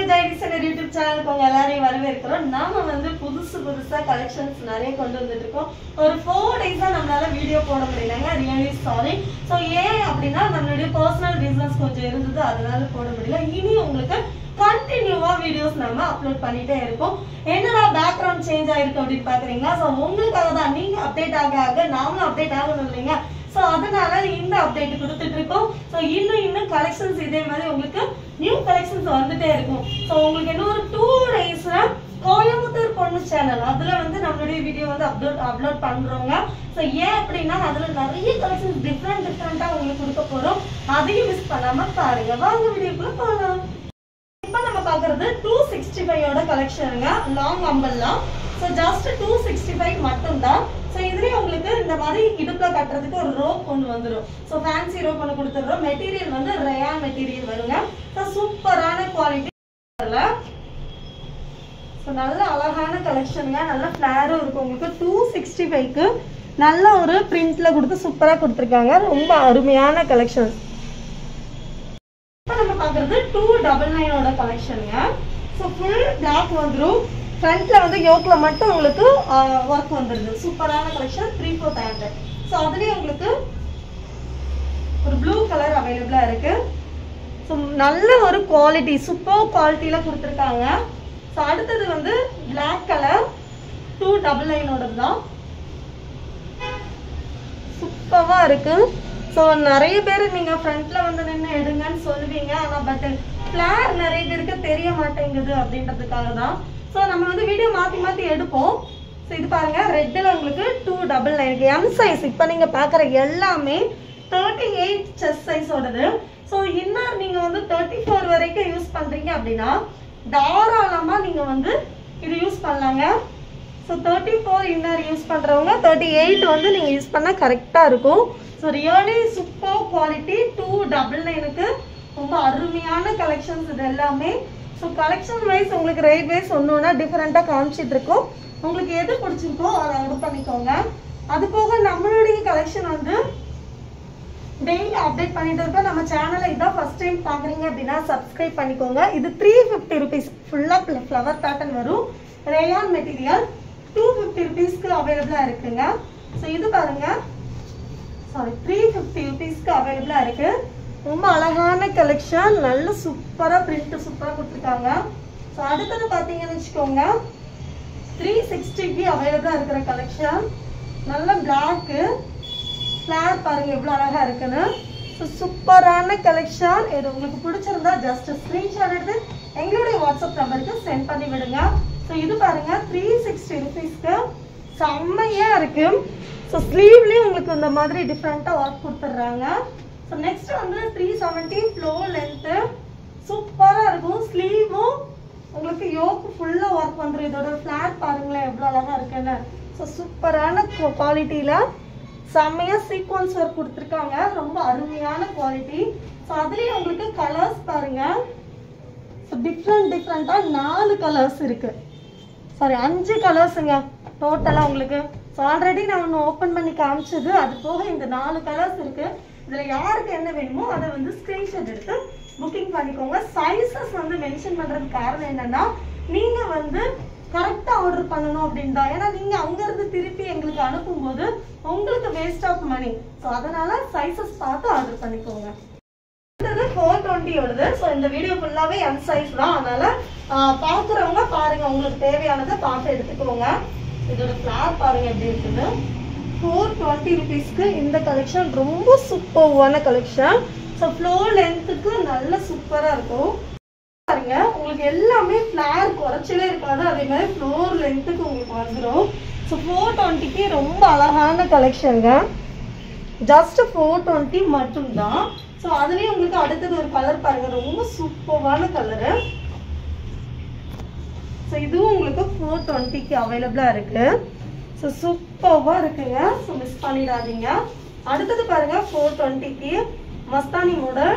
Jai designer YouTube சேனலுக்கு உங்க எல்லாரையும் வரவேற்கிறோம் நாம வந்து புதுசு புதுசா கலெக்ஷன்ஸ் நிறைய கொண்டு வந்துட்டு இருக்கோம் ஒரு ஃபோர் டேஸா நம்மளால வீடியோ போட முடியலங்க ரியலி சாரி ஸோ ஏன் அப்படின்னா நம்மளுடைய பர்சனல் ரீசன்ஸ் கொஞ்சம் இருந்தது அதனால போட முடியல இனி உங்களுக்கு கண்டினியூவா வீடியோஸ் நம்ம அப்லோட் பண்ணிட்டே இருப்போம் என்னடா பேக்ரவுண்ட் சேஞ்ச் ஆயிருக்கு அப்படின்னு பாக்குறீங்களா ஸோ உங்களுக்காக தான் நீங்க அப்டேட் ஆக ஆக நாமளும் அப்டேட் ஆகணும் இல்லைங்க ஸோ அதனால இந்த அப்டேட் கொடுத்துட்டு இருக்கோம் ஸோ இன்னும் இன்னும் கலெக்ஷன்ஸ் இதே மாதிரி உங்களுக்கு நியூ கலெக்ஷன்ஸ் வந்துட்டே இருக்கும் ஸோ உங்களுக்கு இன்னும் ஒரு டூ டேஸ்ல கோயம்புத்தூர் பொண்ணு சேனல் அதுல வந்து நம்மளுடைய வீடியோ வந்து அப்லோட் அப்லோட் பண்றோங்க ஸோ ஏன் அப்படின்னா அதுல நிறைய கலெக்ஷன்ஸ் டிஃப்ரெண்ட் டிஃப்ரெண்டா உங்களுக்கு கொடுக்க போறோம் அதையும் மிஸ் பண்ணாம பாருங்க வாங்க வீடியோக்குள்ள போகலாம் இப்போ நம்ம பார்க்கறது டூ சிக்ஸ்டி ஃபைவோட கலெக்ஷனுங்க லாங் அம்பல்லாம் so just two sixty five மட்டும்தான் ஸோ இதுலேயே உங்களுக்கு இந்த மாதிரி இடுப்பில் கட்டுறதுக்கு ஒரு ரோப் ஒன்று வந்துடும் ஸோ ஃபேன்சி ரோப் ஒன்று கொடுத்துட்றோம் மெட்டீரியல் வந்து ரயான் மெட்டீரியல் வருங்க ஸோ சூப்பரான குவாலிட்டி ஸோ நல்ல அழகான கலெக்ஷனுங்க நல்ல ஃப்ளாரும் இருக்கும் உங்களுக்கு டூ சிக்ஸ்டி ஃபைவ்க்கு நல்ல ஒரு பிரிண்ட்ல கொடுத்து சூப்பராக கொடுத்துருக்காங்க ரொம்ப அருமையான கலெக்ஷன்ஸ் இப்போ நம்ம பார்க்குறது டூ டபுள் நைனோட கலெக்ஷனுங்க ஸோ ஃபுல் பிளாக் வந்துடும் ஃப்ரண்ட்ல வந்து யோக்ல மட்டும் உங்களுக்கு ஒர்க் வந்துடுது சூப்பரான collection three fourth hand so அதுலேயே உங்களுக்கு ஒரு ப்ளூ கலர் அவைலபிளாக இருக்கு ஸோ நல்ல ஒரு குவாலிட்டி சூப்பர் குவாலிட்டியில் கொடுத்துருக்காங்க ஸோ அடுத்தது வந்து பிளாக் கலர் டூ டபுள் நைனோடது தான் சூப்பராக இருக்கு ஸோ நிறைய பேர் நீங்கள் ஃப்ரண்ட்ல வந்து நின்று எடுங்கன்னு சொல்லுவீங்க ஆனால் பட் ஃப்ளார் நிறைய பேருக்கு தெரிய மாட்டேங்குது அப்படின்றதுக்காக தான் ஸோ நம்ம வந்து வீடியோ மாற்றி மாற்றி எடுப்போம் ஸோ இது பாருங்க ரெட்டில் உங்களுக்கு two double nine M size இப்போ நீங்கள் பார்க்குற எல்லாமே தேர்ட்டி எயிட் செஸ் சைஸோடது ஸோ இன்னும் நீங்கள் வந்து தேர்ட்டி ஃபோர் வரைக்கும் யூஸ் பண்ணுறீங்க அப்படின்னா தாராளமாக நீங்கள் வந்து இது யூஸ் பண்ணலாங்க so thirty four inner use பண்ணுறவங்க தேர்ட்டி எயிட் வந்து நீங்கள் யூஸ் பண்ணால் கரெக்டாக இருக்கும் so really super quality two double நைனுக்கு ரொம்ப அருமையான கலெக்ஷன்ஸ் இது எல்லாமே ஸோ கலெக்ஷன் வைஸ் உங்களுக்கு ரேட் வைஸ் ஒன்று ஒன்றா டிஃப்ரெண்ட்டாக காமிச்சிட்டு இருக்கோம் உங்களுக்கு எது பிடிச்சிருக்கோ அதை ஆர்டர் பண்ணிக்கோங்க அது போக நம்மளுடைய கலெக்ஷன் வந்து டெய்லி அப்டேட் பண்ணிட்டு இருக்கோம் நம்ம சேனலை இதான் ஃபர்ஸ்ட் டைம் பார்க்குறீங்க அப்படின்னா சப்ஸ்கிரைப் பண்ணிக்கோங்க இது த்ரீ ஃபிஃப்டி ருபீஸ் ஃபுல்லாக ஃப்ளவர் பேட்டர்ன் வரும் ரேயான் மெட்டீரியல் டூ ஃபிஃப்டி ருபீஸ்க்கு அவைலபிளாக இருக்குங்க ஸோ இது பாருங்க சாரி த்ரீ ஃபிஃப்டி ருபீஸ்க்கு அவைலபிளாக இருக்கு ரொம்ப அழகான கலெக்ஷன் நல்ல சூப்பராக பிரிண்ட் சூப்பராக கொடுத்துருக்காங்க ஸோ அடுத்தது பார்த்தீங்கன்னு வச்சுக்கோங்க த்ரீ சிக்ஸ்டிக்கு அவைலபிளாக இருக்கிற கலெக்ஷன் நல்ல பிளாக்கு ஃப்ளார் பாருங்க எவ்வளோ அழகா இருக்குன்னு ஸோ சூப்பரான கலெக்ஷன் இது உங்களுக்கு பிடிச்சிருந்தா ஜஸ்ட் ஸ்க்ரீன்ஷாட் எடுத்து எங்களுடைய வாட்ஸ்அப் நம்பருக்கு சென்ட் பண்ணி விடுங்க ஸோ இது பாருங்க த்ரீ சிக்ஸ்டி ருபீஸ்க்கு செம்மையா இருக்கு ஸோ ஸ்லீவ்லேயும் உங்களுக்கு இந்த மாதிரி டிஃப்ரெண்ட்டாக ஒர்க் கொடுத்துட்றாங்க ஸோ நெக்ஸ்ட் வந்து த்ரீ செவன்ட்டி ஃப்ளோ லென்த்து சூப்பராக இருக்கும் ஸ்லீவும் உங்களுக்கு யோக்கு ஃபுல்லாக ஒர்க் வந்துடும் இதோட ஃப்ளாட் பாருங்களேன் எவ்வளோ அழகாக இருக்குன்னு ஸோ சூப்பரான குவாலிட்டியில் செம்மையா சீக்வன்ஸ் ஒர்க் கொடுத்துருக்காங்க ரொம்ப அருமையான குவாலிட்டி ஸோ அதுலேயே உங்களுக்கு கலர்ஸ் பாருங்க ஸோ டிஃப்ரெண்ட் டிஃப்ரெண்ட்டாக நாலு கலர்ஸ் இருக்கு சாரி அஞ்சு கலர்ஸுங்க டோட்டலாக உங்களுக்கு ஸோ ஆல்ரெடி நான் ஒன்று ஓப்பன் பண்ணி காமிச்சது அது போக இந்த நாலு கலர்ஸ் இருக்கு இதில் யாருக்கு என்ன வேணுமோ அதை வந்து ஸ்க்ரீன்ஷாட் எடுத்து புக்கிங் பண்ணிக்கோங்க சைஸஸ் வந்து மென்ஷன் பண்ணுறதுக்கு காரணம் என்னன்னா நீங்கள் வந்து கரெக்டாக ஆர்டர் பண்ணணும் அப்படின்னு தான் ஏன்னா நீங்கள் அங்கேருந்து திருப்பி எங்களுக்கு அனுப்பும்போது உங்களுக்கு வேஸ்ட் ஆஃப் மணி ஸோ அதனால சைஸஸ் பார்த்து ஆர்டர் பண்ணிக்கோங்க அடுத்தது ஃபோர் டுவெண்ட்டியோடது ஸோ இந்த வீடியோ ஃபுல்லாகவே எம் சைஸ் தான் அதனால பார்க்குறவங்க பாருங்க உங்களுக்கு தேவையானதை பார்த்து எடுத்துக்கோங்க இதோட ஃப்ளார் பாருங்க எப்படி இருக்குது ஃபோர் டுவெண்ட்டி ருபீஸ்க்கு இந்த கலெக்ஷன் ரொம்ப சூப்பர்வான கலெக்ஷன் ஸோ ஃப்ளோ லென்த்துக்கு நல்ல சூப்பராக இருக்கும் பாருங்க உங்களுக்கு எல்லாமே ஃப்ளார் குறைச்சலே இருக்காது அதே மாதிரி ஃப்ளோர் லென்த்துக்கு உங்களுக்கு வந்துடும் ஸோ ஃபோர் டுவெண்ட்டிக்கு ரொம்ப அழகான கலெக்ஷனுங்க ஜஸ்ட் ஃபோர் டுவெண்ட்டி மட்டும்தான் ஸோ அதுலேயும் உங்களுக்கு அடுத்தது ஒரு கலர் பாருங்க ரொம்ப சூப்பரான கலரு ஸோ இதுவும் உங்களுக்கு ஃபோர் டுவெண்ட்டிக்கு அவைலபிளாக இருக்கு ஸோ சூப்பராக இருக்குங்க ஸோ மிஸ் பண்ணிடாதீங்க அடுத்தது பாருங்க ஃபோர் டுவெண்ட்டிக்கு மஸ்தானி மாடல்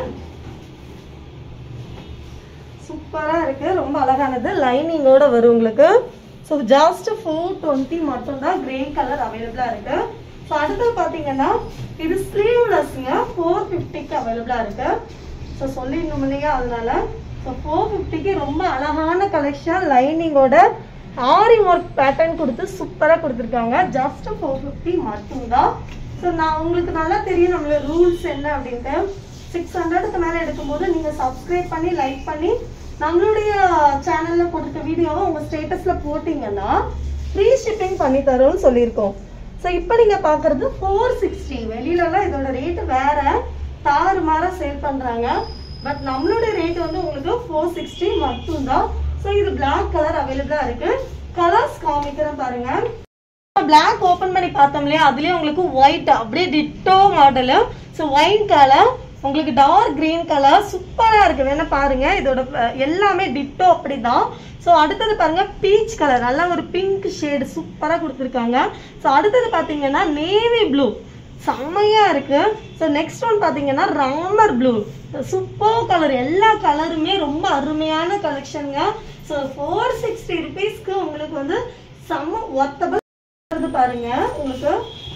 சூப்பராக இருக்கு ரொம்ப அழகானது லைனிங்கோட வரும் உங்களுக்கு ஸோ ஜஸ்ட் ஃபோர் டுவெண்ட்டி மட்டும்தான் கிரே கலர் அவைலபிளாக இருக்கு ஸோ அடுத்து பார்த்தீங்கன்னா இது ஸ்லீவ்லெஸ்ங்க ஃபோர் ஃபிஃப்டிக்கு அவைலபிளாக இருக்கு ஸோ சொல்லிடணும் இல்லையா அதனால ஸோ ஃபோர் ஃபிஃப்டிக்கு ரொம்ப அழகான கலெக்ஷன் லைனிங்கோட ஆரி ஒர்க் பேட்டர்ன் கொடுத்து சூப்பராக கொடுத்துருக்காங்க ஜஸ்ட் ஃபோர் ஃபிஃப்டி மட்டும்தான் ஸோ நான் உங்களுக்கு நல்லா தெரியும் நம்மளோட ரூல்ஸ் என்ன அப்படின்ட்டு சிக்ஸ் ஹண்ட்ரடுக்கு மேலே எடுக்கும்போது நீங்கள் சப்ஸ்கிரைப் பண்ணி லைக் பண்ணி நம்மளுடைய சேனலில் போட்டிருக்க வீடியோவை உங்கள் ஸ்டேட்டஸில் போட்டிங்கன்னா ஃப்ரீ ஷிப்பிங் பண்ணி தரோம்னு சொல்லியிருக்கோம் ஸோ இப்போ நீங்கள் பார்க்குறது ஃபோர் சிக்ஸ்டி வெளியிலலாம் இதோட ரேட்டு வேற தாறு மாற சேல் பண்ணுறாங்க பட் நம்மளுடைய ரேட் வந்து உங்களுக்கு ஃபோர் சிக்ஸ்டி மட்டும்தான் ஸோ இது பிளாக் கலர் அவைலபிளாக இருக்கு கலர்ஸ் காமிக்கிறேன் பாருங்க பிளாக் ஓபன் பண்ணி பார்த்தோம் இல்லையா அதுலயே உங்களுக்கு ஒயிட் அப்படியே ditto model so white colour உங்களுக்கு டார்க் கிரீன் கலர் சூப்பரா இருக்கு வேணா பாருங்க இதோட அஹ், எல்லாமே டிட்டோ அப்படிதான் ஸோ அடுத்தது பாருங்க பீச் கலர் நல்லா ஒரு பிங்க் ஷேடு சூப்பரா கொடுத்துருக்காங்க ஸோ அடுத்தது பாத்தீங்கன்னா நேவி ப்ளூ செம்மையா இருக்கு ஸோ நெக்ஸ்ட் ஒன் பாத்தீங்கன்னா ராமர் ப்ளூ சூப்பர் கலர் எல்லா கலருமே ரொம்ப அருமையான கலெக்ஷனுங்க ஸோ ஃபோர் சிக்ஸ்டி ருபீஸ்க்கு உங்களுக்கு வந்து செம்ம ஒர்த்தபிள் இது பாருங்க உங்களுக்கு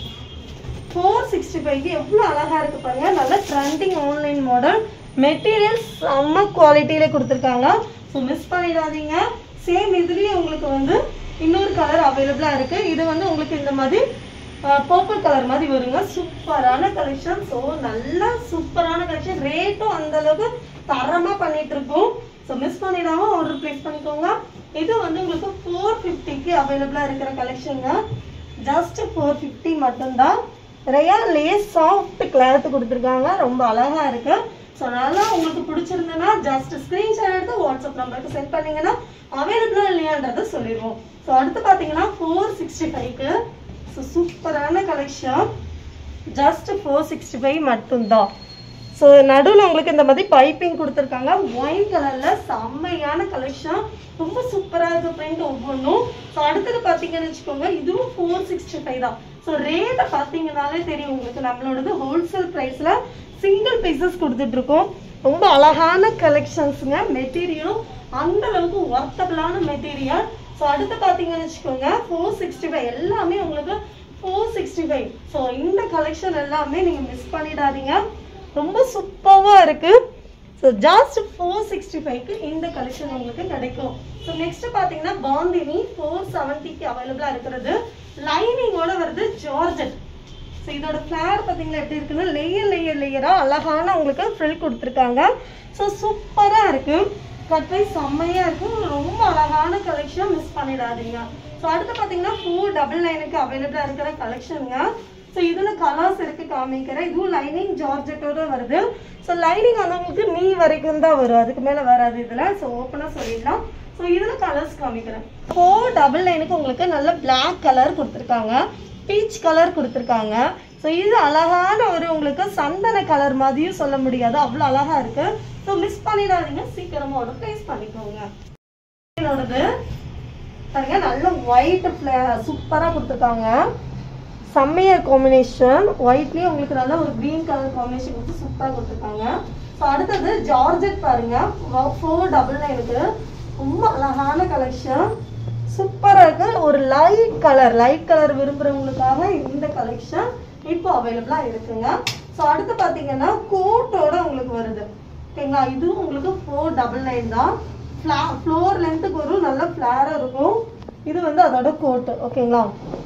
ஃபோர் சிக்ஸ்டி ஃபைவ்க்கு எவ்வளோ அழகா இருக்கு பாருங்க நல்ல ட்ரெண்டிங் ஆன்லைன் மாடல் மெட்டீரியல் செம்ம குவாலிட்டியில கொடுத்துருக்காங்க ஸோ மிஸ் பண்ணிடாதீங்க சேம் இதுலயே உங்களுக்கு வந்து இன்னொரு கலர் அவைலபிளா இருக்கு இது வந்து உங்களுக்கு இந்த மாதிரி பர்பிள் கலர் மாதிரி வருங்க சூப்பரான கலெக்ஷன் ஸோ நல்ல சூப்பரான கலெக்ஷன் ரேட்டும் அந்த அளவுக்கு தரமா பண்ணிட்டு இருக்கோம் ஸோ மிஸ் பண்ணிடாம ஆர்டர் பிளேஸ் பண்ணிக்கோங்க இது வந்து உங்களுக்கு ஃபோர் ஃபிஃப்டிக்கு அவைலபிளா இருக்கிற கலெக்ஷனுங்க ஜஸ்ட் ஃபோர் ஃபிஃப்டி மட்டும்தான் நிறையா லேஸ் சாஃப்ட் கிளாத் கொடுத்துருக்காங்க ரொம்ப அழகா இருக்கு ஸோ நல்லா உங்களுக்கு பிடிச்சிருந்ததுன்னா ஜஸ்ட் ஸ்க்ரீன்ஷாட் எடுத்து வாட்ஸ்அப் நம்பருக்கு சென்ட் பண்ணீங்கன்னா அவைலபிளா இல்லையான்றதை சொல்லிடுவோம் ஸோ அடுத்து பார்த்தீங்கன்னா ஃபோர் சிக்ஸ்டி ஃபைவ்க்கு ஸோ சூப்பரான collection just four sixty five மட்டும்தான் ஸோ நடுவில் உங்களுக்கு இந்த மாதிரி பைப்பிங் கொடுத்துருக்காங்க ஒயின் கலரில் செம்மையான கலெக்ஷன் ரொம்ப சூப்பராக இருக்கு பிரிண்ட் ஒவ்வொன்றும் ஸோ அடுத்தது பார்த்தீங்கன்னு வச்சுக்கோங்க இதுவும் ஃபோர் சிக்ஸ்டி ஃபைவ் தான் ஸோ ரேட்டை பார்த்தீங்கனாலே தெரியும் உங்களுக்கு நம்மளோடது ஹோல்சேல் ப்ரைஸில் சிங்கிள் பீசஸ் கொடுத்துட்ருக்கோம் ரொம்ப அழகான கலெக்ஷன்ஸுங்க மெட்டீரியலும் அந்த அளவுக்கு ஒர்த்தபிளான மெட்டீரியல் ஸோ அடுத்து பார்த்தீங்கன்னு வச்சுக்கோங்க ஃபோர் சிக்ஸ்டி ஃபைவ் எல்லாமே உங்களுக்கு ஃபோர் சிக்ஸ்டி ஃபைவ் ஸோ இந்த கலெக்ஷன் எல்லாமே நீங்கள் மிஸ் பண்ணிடாதீங்க ரொம்ப சூப்பராக இருக்கு ஸோ ஜாஸ்ட் ஃபோர் சிக்ஸ்டி ஃபைவ்க்கு இந்த கலெக்ஷன் உங்களுக்கு கிடைக்கும் ஸோ நெக்ஸ்ட் பார்த்தீங்கன்னா பாந்தினி ஃபோர் செவன்ட்டிக்கு அவைலபிளாக இருக்கிறது லைனிங்கோட வருது ஜார்ஜெட் ஸோ இதோட ஃப்ளேர் பார்த்தீங்கன்னா எப்படி இருக்குன்னா லேயர் லேயர் லேயராக அழகான உங்களுக்கு ஃப்ரில் கொடுத்துருக்காங்க ஸோ சூப்பராக இருக்கு கட் வைஸ் செம்மையாக இருக்கு ரொம்ப அழகான கலெக்ஷன் மிஸ் பண்ணிடாதீங்க ஸோ அடுத்து பார்த்தீங்கன்னா ஃபோர் டபுள் நைனுக்கு அவைலபிளாக இருக்கிற கலெக்ஷனுங்க ஸோ இதில் கலர்ஸ் இருக்கு காமிக்கிறேன் இதுவும் லைனிங் ஜார்ஜெட்டோட வருது ஸோ லைனிங் வந்து உங்களுக்கு நீ வரைக்கும் தான் வரும் அதுக்கு மேலே வராது இதில் ஸோ ஓப்பனாக சொல்லிடலாம் ஸோ இதில் கலர்ஸ் காமிக்கிறேன் ஃபோர் டபுள் நைனுக்கு உங்களுக்கு நல்ல Black கலர் கொடுத்துருக்காங்க பீச் கலர் கொடுத்துருக்காங்க ஸோ இது அழகான ஒரு உங்களுக்கு சந்தன கலர் மாதிரியும் சொல்ல முடியாது அவ்வளோ அழகா இருக்கு ஸோ மிஸ் பண்ணிடாதீங்க சீக்கிரமா ஆர்டர் ப்ளேஸ் பண்ணிக்கோங்க என்னோடது பாருங்க நல்ல ஒயிட் சூப்பரா கொடுத்துருக்காங்க செம்மையா காம்பினேஷன் ஒயிட்லயே உங்களுக்கு நல்ல ஒரு கிரீன் கலர் காம்பினேஷன் கொடுத்து சூப்பரா கொடுத்துருக்காங்க ஸோ அடுத்தது ஜார்ஜெட் பாருங்க ஃபோர் டபுள் நைனுக்கு ரொம்ப அழகான கலெக்ஷன் சூப்பரா இருக்கு ஒரு லைட் கலர் லைட் கலர் விரும்புறவங்களுக்காக இந்த கலெக்ஷன் இப்போ அவைலபிளா இருக்குங்க ஸோ அடுத்து பாத்தீங்கன்னா கோட்டோட உங்களுக்கு வருது ஓகேங்களா இதுவும் உங்களுக்கு ஃபோர் டபுள் நைன் தான் ஃப்ளோர் லென்த்துக்கு வரும் நல்ல ஃப்ளாராக இருக்கும் இது வந்து அதோட கோட்டு ஓகேங்களா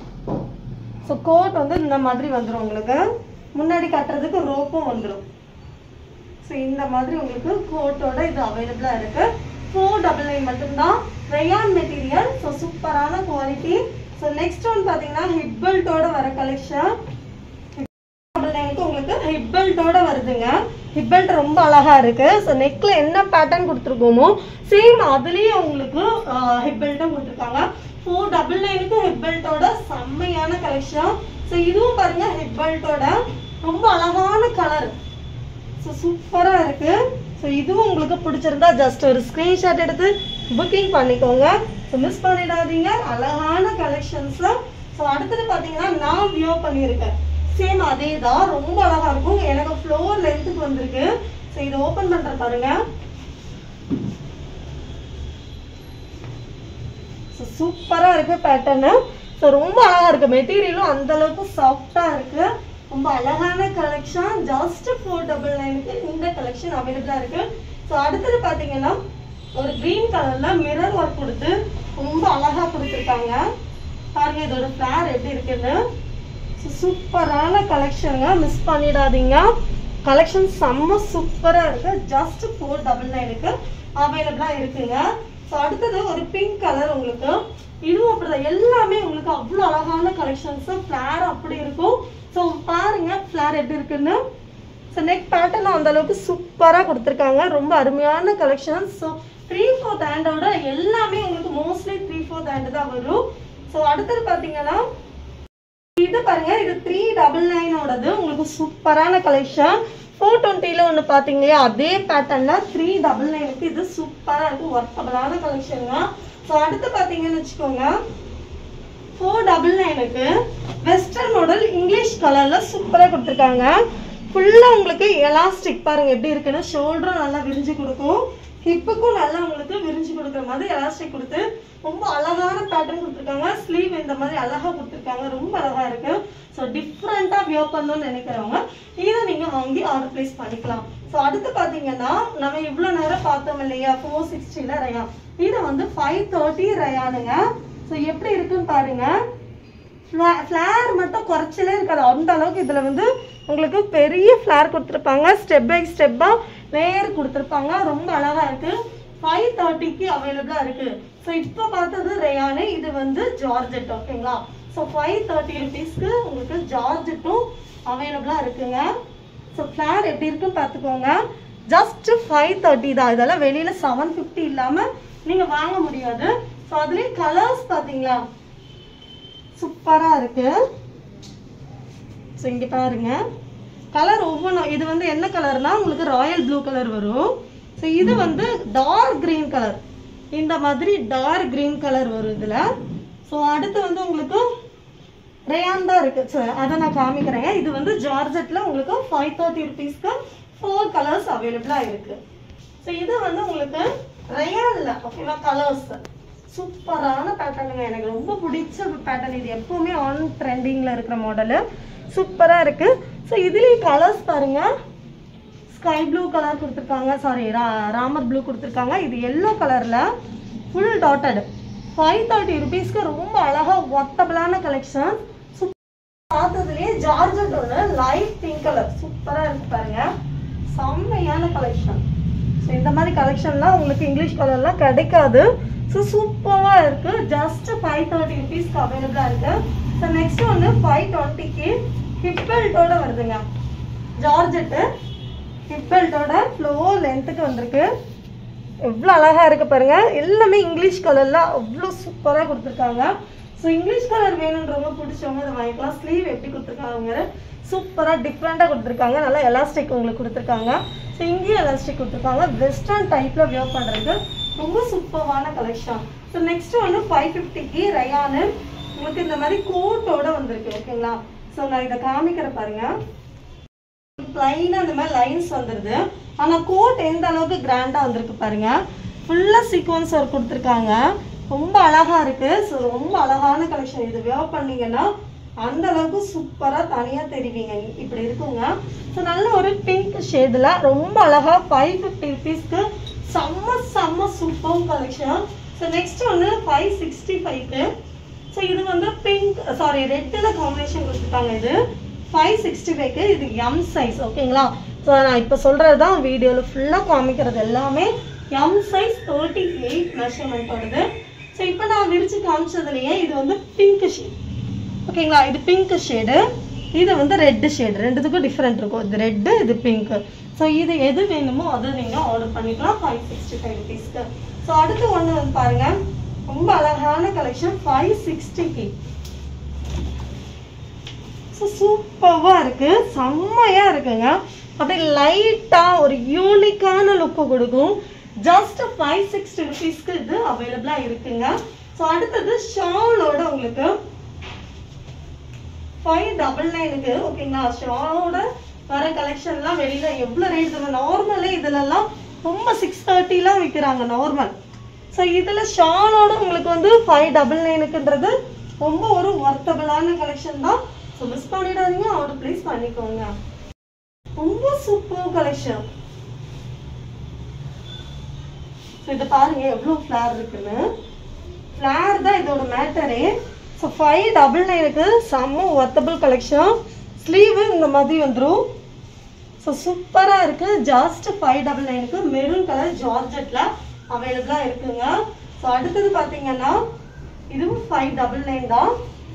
ஸோ கோட் வந்து இந்த மாதிரி வந்துடும் உங்களுக்கு முன்னாடி கட்டுறதுக்கு ரோப்பும் வந்துடும் ஸோ இந்த மாதிரி உங்களுக்கு கோட்டோட இது அவைலபிளாக இருக்கு ஃபோர் டபுள் நைன் மட்டும்தான் ரயான் மெட்டீரியல் ஸோ சூப்பரான குவாலிட்டி ஸோ நெக்ஸ்ட் ஒன் பார்த்தீங்கன்னா ஹிப் பெல்ட்டோட வர கலெக்ஷன் உங்களுக்கு ஹிப் பெல்ட்டோட வருதுங்க ஹிப் பெல்ட் ரொம்ப அழகா இருக்கு ஸோ நெக்ல என்ன பேட்டர்ன் கொடுத்துருக்கோமோ சேம் அதுலயே உங்களுக்கு ஹிப் பெல்ட்டும் கொடுத்துருக்காங்க ஃபோர் டபுள் நைனுக்கு ஹிப் பெல்ட்டோட செம்மையான கலெக்ஷன் ஸோ இதுவும் பாருங்க ஹிப் பெல்ட்டோட ரொம்ப அழகான கலர் ஸோ சூப்பராக இருக்கு ஸோ இதுவும் உங்களுக்கு பிடிச்சிருந்தா ஜஸ்ட் ஒரு ஸ்க்ரீன்ஷாட் எடுத்து புக்கிங் பண்ணிக்கோங்க ஸோ மிஸ் பண்ணிடாதீங்க அழகான கலெக்ஷன்ஸ் ஸோ அடுத்தது பார்த்தீங்கன்னா நான் வியோ பண்ணியிருக்கேன் சேம் அதே தான் ரொம்ப அழகா இருக்கும் எனக்கு ஃப்ளோர் லென்த்துக்கு வந்திருக்கு ஸோ இதை ஓப்பன் பண்ற பாருங்க ஸோ சூப்பராக இருக்கு பேட்டர்னு ஸோ ரொம்ப அழகா இருக்கு மெட்டீரியலும் அந்த அளவுக்கு சாஃப்டா இருக்கு ரொம்ப அழகான கலெக்ஷன் ஜஸ்ட் ஃபோர் டபுள் நைனுக்கு இந்த கலெக்ஷன் அவைலபிளா இருக்கு ஸோ அடுத்தது பார்த்தீங்கன்னா ஒரு க்ரீன் கலர்ல மிரர் ஒர்க் கொடுத்து ரொம்ப அழகா கொடுத்துருக்காங்க பாருங்க இதோட ஃபிளார் எப்படி இருக்குன்னு சூப்பரான கலெக்ஷனுங்க மிஸ் பண்ணிடாதீங்க கலெக்ஷன் செம்ம சூப்பரா இருக்கு ஜஸ்ட் ஃபோர் டபுள் நைனுக்கு அவைலபிளா இருக்குங்க ஸோ அடுத்தது ஒரு பிங்க் கலர் உங்களுக்கு இதுவும் அப்படிதான் எல்லாமே உங்களுக்கு அவ்வளோ அழகான கலெக்ஷன்ஸ் ஃபிளார் அப்படி இருக்கும் ஸோ பாருங்க ஃபிளார் எப்படி இருக்குன்னு ஸோ நெக் பேட்டர்ன் அந்த அளவுக்கு சூப்பராக கொடுத்துருக்காங்க ரொம்ப அருமையான கலெக்ஷன் ஸோ த்ரீ ஃபோர்த் ஹேண்டோட எல்லாமே உங்களுக்கு மோஸ்ட்லி த்ரீ ஃபோர்த் ஹேண்டு தான் வரும் ஸோ அடுத்தது பார்த்தீங்கன்னா இது பாருங்க இது த்ரீ டபுள் நைனோடது உங்களுக்கு சூப்பரான கலெக்ஷன் ஃபோர் டுவெண்ட்டில ஒன்று பார்த்தீங்க இல்லையா அதே பேட்டர்ன்ல த்ரீ டபுள் நைனுக்கு இது சூப்பராக இருக்கு ஒர்க்கபிளான கலெக்ஷனுங்க ஸோ அடுத்து பார்த்தீங்கன்னு வச்சுக்கோங்க ஃபோர் டபுள் நைனுக்கு வெஸ்டர்ன் மாடல் இங்கிலீஷ் கலர்ல சூப்பராக கொடுத்துருக்காங்க ஃபுல்லாக உங்களுக்கு எலாஸ்டிக் பாருங்க எப்படி இருக்குன்னு ஷோல்டரும் நல்லா விரிஞ்சு கொடுக்கும் ஹிப்புக்கும் நல்லா உங்களுக்கு விரிஞ்சு கொடுக்குற மாதிரி எலாஸ்டிக் கொடுத்து ரொம்ப அழகான பேட்டர்ன் கொடுத்துருக்காங்க ஸ்லீவ் இந்த மாதிரி அழகா கொடுத்துருக்காங்க ரொம்ப அழகா இருக்கு ஸோ டிஃப்ரெண்டா வியர் பண்ணணும்னு நினைக்கிறவங்க இதை நீங்க வாங்கி ஆர்டர் பிளேஸ் பண்ணிக்கலாம் ஸோ அடுத்து பாத்தீங்கன்னா நம்ம இவ்வளவு நேரம் பார்த்தோம் இல்லையா ஃபோர் சிக்ஸ்டில ரயான் இது வந்து ஃபைவ் தேர்ட்டி ரயானுங்க ஸோ எப்படி இருக்குன்னு பாருங்க ஃப்ளேர் மட்டும் குறைச்சலே இருக்காது அந்த அளவுக்கு இதுல வந்து உங்களுக்கு பெரிய ஃப்ளேர் கொடுத்துருப்பாங்க ஸ்டெப் பை ஸ்டெப்பா லேயர் கொடுத்துருப்பாங்க ரொம்ப அழகா இருக்கு ஃபைவ் தேர்ட்டிக்கு அவைலபிளா இருக்கு ஸோ இப்போ பார்த்தது ரேயானு இது வந்து ஜார்ஜெட் ஓகேங்களா ஸோ ஃபைவ் தேர்ட்டி ருபீஸ்க்கு உங்களுக்கு ஜார்ஜெட்டும் அவைலபிளா இருக்குங்க ஸோ ஃப்ளேர் எப்படி இருக்குன்னு பார்த்துக்கோங்க ஜஸ்ட் ஃபைவ் தேர்ட்டி தான் இதெல்லாம் வெளியில செவன் ஃபிஃப்டி இல்லாம நீங்க வாங்க முடியாது ஸோ அதுலேயும் கலர்ஸ் பார்த்தீங்களா சூப்பரா இருக்கு ஸோ இங்க பாருங்க கலர் ஒவ்வொன்றும் இது வந்து என்ன கலர்னா உங்களுக்கு ராயல் ப்ளூ கலர் வரும் ஸோ இது வந்து டார்க் கிரீன் கலர் இந்த மாதிரி டார்க் கிரீன் கலர் வரும் இதுல ஸோ அடுத்து வந்து உங்களுக்கு ரேயான் தான் இருக்கு ஸோ அதை நான் காமிக்கிறேன் இது வந்து ஜார்ஜெட்ல உங்களுக்கு ஃபைவ் தேர்ட்டி ருபீஸ்க்கு ஃபோர் கலர்ஸ் அவைலபிளா இருக்கு ஸோ இது வந்து உங்களுக்கு ரேயான்ல ஓகேவா கலர்ஸ் சூப்பரான பேட்டர்னுங்க எனக்கு ரொம்ப பிடிச்ச பேட்டர்ன் இது எப்பவுமே ஆன் ட்ரெண்டிங்ல இருக்கிற மாடலு சூப்பரா இருக்கு ஸோ இதுலயும் கலர்ஸ் பாருங்க ஸ்கை ப்ளூ கலர் கொடுத்துருக்காங்க சாரி ராமர் ப்ளூ கொடுத்துருக்காங்க இது எல்லோ கலர்ல ஃபுல் டாட்டட் ஃபைவ் தேர்ட்டி ருபீஸ்க்கு ரொம்ப அழகா ஒர்த்தபிளான கலெக்ஷன் பார்த்ததுலயே ஜார்ஜட் ஒன்று லைட் பிங்க் கலர் சூப்பரா இருக்கு பாருங்க செம்மையான கலெக்ஷன் ஸோ இந்த மாதிரி கலெக்ஷன்லாம் உங்களுக்கு இங்கிலீஷ் கலர்லாம் கிடைக்காது ஸோ சூப்பராக இருக்கு ஜஸ்ட் ஃபைவ் தேர்ட்டி ருபீஸ்க்கு அவைலபிளாக இருக்கு ஸோ நெக்ஸ்ட் வந்து ஃபைவ் டுவெண்ட்டிக்கு ஹிப் பெல்ட்டோட வருதுங்க ஜார்ஜெட்டு ஹிப் பெல்ட்டோட ஃப்ளோ லென்த்துக்கு வந்திருக்கு எவ்வளோ அழகா இருக்கு பாருங்க எல்லாமே இங்கிலீஷ் கலர்ல அவ்வளோ சூப்பராக கொடுத்துருக்காங்க ஸோ இங்கிலீஷ் கலர் வேணுன்றவங்க பிடிச்சவங்க இதை வாங்கிக்கலாம் ஸ்லீவ் எப்படி கொடுத்துருக்காங்க சூப்பராக டிஃப்ரெண்ட்டாக கொடுத்துருக்காங்க நல்லா எலாஸ்டிக் உங்களுக்கு கொடுத்துருக்காங்க ஸோ இங்கேயும் எலாஸ்டிக் கொடுத்துருக்காங்க வெஸ்டர்ன் டைப்பில் வியர் பண்ணுறது ரொம்ப சூப்பரான கலெக்ஷன் ஸோ நெக்ஸ்ட் வந்து ஃபைவ் ஃபிஃப்டிக்கு ரயானு உங்களுக்கு இந்த மாதிரி கோட்டோட வந்திருக்கு ஓகேங்களா ஸோ நான் இதை காமிக்கிற பாருங்க பிளைனா இந்த மாதிரி லைன்ஸ் வந்துருது ஆனா கோட் எந்த அளவுக்கு கிராண்டா வந்திருக்கு பாருங்க ஃபுல்லா சீக்வன்ஸ் ஒர்க் கொடுத்துருக்காங்க ரொம்ப அழகா இருக்கு ஸோ ரொம்ப அழகான கலெக்ஷன் இது வியர் பண்ணீங்கன்னா அந்த அளவுக்கு சூப்பரா தனியா தெரிவிங்க இப்படி இருக்குங்க ஸோ நல்ல ஒரு பிங்க் ஷேட்ல ரொம்ப அழகா ஃபைவ் ஃபிஃப்டி ருபீஸ்க்கு செம்ம செம்ம சூப்பர் கலெக்ஷன் ஸோ நெக்ஸ்ட் ஒன்று ஃபைவ் சிக்ஸ்டி ஃபைவ்க்கு ஸோ இது வந்து பிங்க் சாரி ரெட்டில் காம்பினேஷன் கொடுத்துருக்காங்க இது ஃபைவ் சிக்ஸ்டி ஃபைவ்க்கு இது எம் சைஸ் ஓகேங்களா ஸோ நான் இப்போ சொல்கிறது தான் வீடியோவில் ஃபுல்லாக காமிக்கிறது எல்லாமே எம் சைஸ் தேர்ட்டி எயிட் மெஷர்மெண்ட்டோடது ஸோ இப்போ நான் விரிச்சு காமிச்சதுலேயே இது வந்து பிங்க் ஷேட் ஓகேங்களா இது பிங்க் ஷேடு இது வந்து ரெட் ஷேடு ரெண்டுத்துக்கும் டிஃப்ரெண்ட் இருக்கும் இது ரெட்டு இது பிங்க் ஸோ இது எது வேணுமோ அதை நீங்கள் ஆர்டர் பண்ணிக்கலாம் ஃபைவ் சிக்ஸ்டி ஃபைவ் ருபீஸ்க்கு ஸோ அடுத்து ஒன்று வந்து பாருங்க ரொம்ப அழகான கலெக்ஷன் ஃபைவ் சிக்ஸ்டிக்கு ஸோ சூப்பராக இருக்கு செம்மையா இருக்குங்க அப்படியே லைட்டாக ஒரு யூனிக்கான லுக்கு கொடுக்கும் ஜஸ்ட் ஃபைவ் சிக்ஸ்டி ருபீஸ்க்கு இது அவைலபிளாக இருக்குங்க ஸோ அடுத்தது ஷாலோட உங்களுக்கு ஃபைவ் டபுள் நைனுக்கு ஓகேங்களா ஷாலோட வர கலெக்ஷன்லாம் வெளியில எவ்வளோ ரேட் தரும் நார்மலே இதுலலாம் ரொம்ப சிக்ஸ் தேர்ட்டிலாம் விற்கிறாங்க நார்மல் ஸோ இதில் ஷாலோட உங்களுக்கு வந்து ஃபைவ் டபுள் நைனுக்குன்றது ரொம்ப ஒரு ஒர்த்தபிளான கலெக்ஷன் தான் ஸோ மிஸ் பண்ணிடாதீங்க ஆர்டர் ப்ளீஸ் பண்ணிக்கோங்க ரொம்ப சூப்பர் கலெக்ஷன் ஸோ இது பாருங்க எவ்வளோ ஃப்ளார் இருக்குன்னு ஃப்ளார் தான் இதோட மேட்டரே ஸோ ஃபைவ் டபுள் நைனுக்கு செம்ம ஒர்த்தபிள் கலெக்ஷன் ஸ்லீவு இந்த மாதிரி வந்துடும் ஸோ சூப்பராக இருக்கு ஜாஸ்ட் ஃபைவ் டபுள் நைனுக்கு மெரூன் கலர் ஜார்ஜெட்டில் அவைலபிளாக இருக்குங்க ஸோ அடுத்தது பார்த்தீங்கன்னா இதுவும் ஃபைவ் டபுள் நைன் தான்